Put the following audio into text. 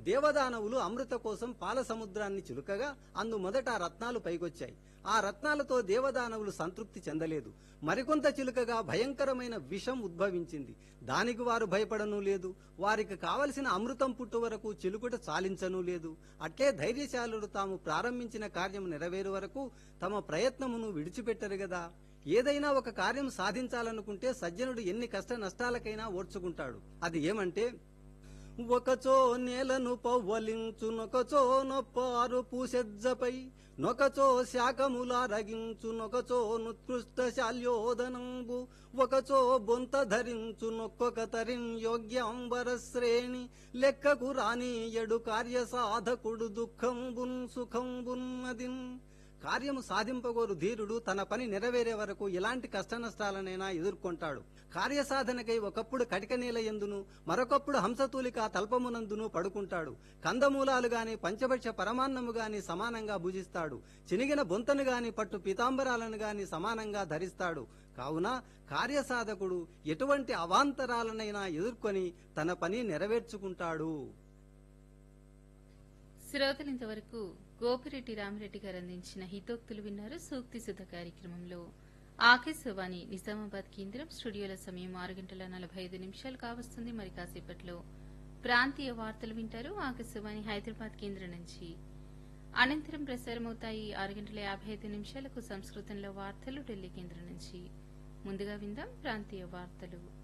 దేవదానవులు అమృత కోసం పాల సముద్రాన్ని చిలుకగా అందు మొదట ఆ రత్నాలు పైకొచ్చాయి ఆ రత్నాలతో దేవదానవులు సంతృప్తి చెందలేదు మరికొంత చిలుకగా భయంకరమైన విషం ఉద్భవించింది దానికి వారు భయపడను లేదు వారికి కావలసిన అమృతం పుట్టు వరకు చిలుకుట చాలించను లేదు అట్లే ధైర్యశాలుడు తాము ప్రారంభించిన కార్యం నెరవేరు వరకు తమ ప్రయత్నమును విడిచిపెట్టరు గదా ఏదైనా ఒక కార్యం సాధించాలనుకుంటే సజ్జనుడు ఎన్ని కష్ట నష్టాలకైనా ఓర్చుకుంటాడు అది ఏమంటే ఒకచో నేలను పవ్వలించు నొకచో నొప్పారు పూసెజ్జపై నొకచో శాఖముల రగించు నొకచో నుత్కృష్ట శాల్యోదనంబు ఒకచో బొంత ధరించు నొక్కొక తరిన్ యోగ్యాంబర శ్రేణి లెక్కకు రాని ఎడు కార్య సాధకుడు దుఃఖంబున్ సుఖంబున్ అదిన్ కార్యము సాధింపగోరు ధీరుడు తన పని నెరవేరే వరకు ఎలాంటి కష్టనష్టాలనైనా ఎదుర్కొంటాడు కార్యసాధనకై ఒకప్పుడు కటిక నేల ఎందును మరొకప్పుడు హంసతూలిక తల్పమునందును పడుకుంటాడు కందమూలాలు గాని పంచభక్ష పరమాన్నము గాని సమానంగా భుజిస్తాడు చినిగిన బొంతను గాని పట్టు పీతాంబరాలను గాని సమానంగా ధరిస్తాడు కావున కార్యసాధకుడు ఎటువంటి అవాంతరాలనైనా ఎదుర్కొని తన పని నెరవేర్చుకుంటాడు శ్రోతలు ఇంతవరకు గోపిరెడ్డి రామిరెడ్డి గారు అందించిన హితోక్తులు విన్నారు సూక్తి సుధ కార్యక్రమంలో ఆకాశవాణి నిజామాబాద్ కేంద్రం స్టూడియోల సమయం ఆరు గంటల నలభై ఐదు నిమిషాలు కావస్తుంది మరి కాసేపట్లో ప్రాంతీయ వార్తలు వింటారు ఆకాశవాణి హైదరాబాద్ కేంద్రం నుంచి అనంతరం ప్రసారమవుతాయి ఆరు గంటల యాభై ఐదు నిమిషాలకు సంస్కృతంలో వార్తలు ఢిల్లీ కేంద్రం నుంచి ముందుగా విందాం ప్రాంతీయ వార్తలు